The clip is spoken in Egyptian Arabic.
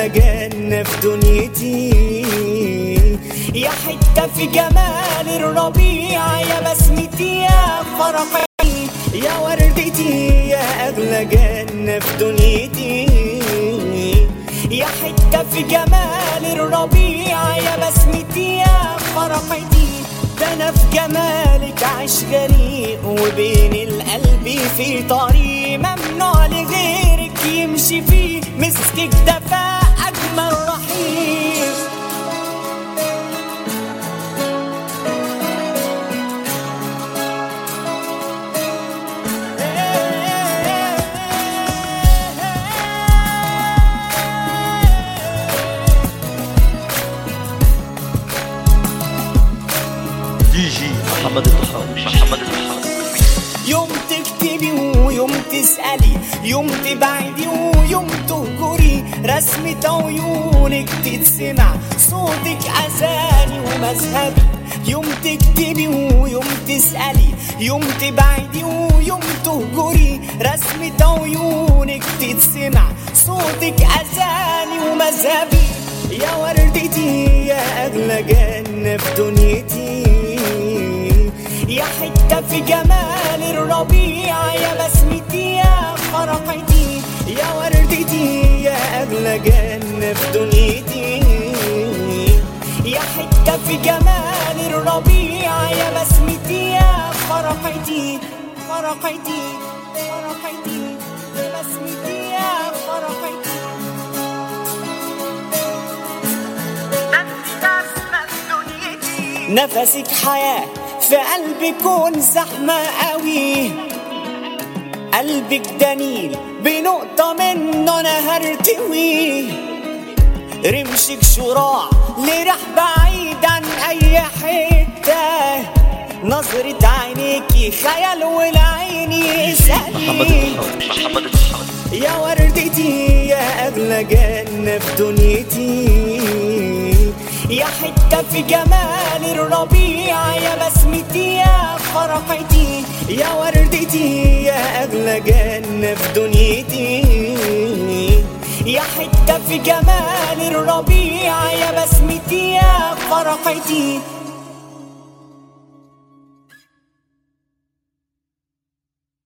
أغلى جنة في دنيتي يا حتة في جمال الربيع يا بسمتي يا فرحتي يا وردتي يا أغلى جنة في دنيتي يا حتة في جمال الربيع يا بسمتي يا فرحتي ده انا في جمالك عايش غريق وبين القلب في طريق ممنوع لغيرك يمشي فيه مسكك دفا اجمل رحيق دي جي محمد الطحاوي محمد الطحاوي يوم تكتبي ويوم تسألي يوم تبعدي ويوم تهجري رسمة عيونك تتسمع صوتك أذاني ومذهبي يوم تكتبي ويوم تسألي يوم تبعدي ويوم تهجري رسمة عيونك تتسمع صوتك أذاني ومذهبي يا وردتي يا أغلى جنة في دنيتي يا حتة في جمال الربيع يا بسمتي يا فرحتي يا وردتي يا أغلى جنة في دنيتي يا حتة في جمال الربيع يا بسمتي يا فرحتي فرحتي فرحتي يا بسمتي يا فرحتي نفسك حياة في قلبي كون زحمة قوي قلبك دليل بنقطة منه أنا هرتوي رمشك شراع لرح بعيد عن أي حتة نظرة عينيكي خيال والعين محمد يسألني الطحاوي محمد الطحاوي يا وردتي يا أغلى جنة في دنيتي يا حتة في جمال الربيع يا بسمتي يا فرحتي يا وردتي يا أغلى جنة في دنيتي يا حتة في جمال الربيع يا بسمتي يا فرحتي